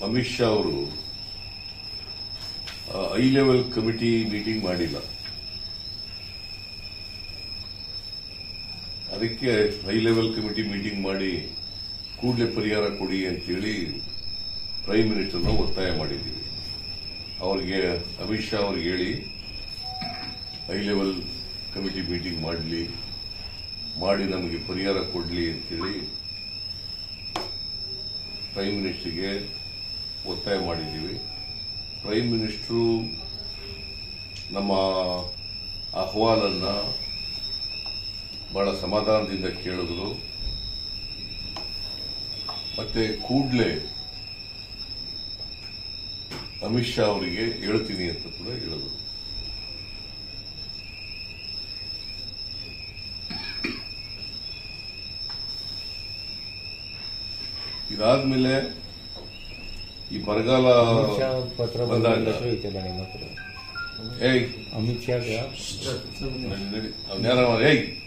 ಅಮಿತ್ ಶಾ ಅವರು I level committee meeting ಮಾಡಿಲ್ಲ ಅದಕ್ಕೆ ಹೈ ಲೆವೆಲ್ ಕಮಿಟಿ ಮೀಟಿಂಗ್ ಮಾಡಿ ಕೂಡಲೇ ಪರಿಹಾರ ಕೊಡಿ ಅಂತೇಳಿ ಪ್ರೈಮ್ ಮಿನಿಸ್ಟರ್ನ ಒತ್ತಾಯ ಮಾಡಿದ್ದೀವಿ ಅವರಿಗೆ ಅಮಿತ್ ಶಾ ಅವ್ರಿಗೆ ಹೇಳಿ ಹೈ ಲೆವೆಲ್ ಕಮಿಟಿ ಮೀಟಿಂಗ್ ಮಾಡಲಿ ಮಾಡಿ ನಮಗೆ ಪರಿಹಾರ ಕೊಡಲಿ ಅಂತೇಳಿ ಪ್ರೈಮ್ ಮಿನಿಸ್ಟರ್ಗೆ ಒತ್ತಾಯ ಮಾಡಿದ್ದೀವಿ ಪ್ರೈಮ್ ಮಿನಿಸ್ಟರು ನಮ್ಮ ಅಹವಾಲನ್ನ ಬಹಳ ಸಮಾಧಾನದಿಂದ ಕೇಳಿದ್ರು ಮತ್ತೆ ಕೂಡಲೇ ಅಮಿತ್ ಶಾ ಅವರಿಗೆ ಹೇಳ್ತೀನಿ ಅಂತ ಕೂಡ ಹೇಳಿದ್ರು ಇದಾದ್ಮೇಲೆ ಈ ಬರಗಾಲ ಅಮಿತ್ ಶಾ ಪತ್ರ ಬಂದಾಗ ಬಂದಿಲ್ಲ ಐತಲ್ಲ ನಿಮ್ಮ ಹತ್ರ ಏಯ್ ಅಮಿತ್ ಶಾಗ ನಡಿ- ಅವ್ನ್ಯಾರ ಅವ? ಏಯ್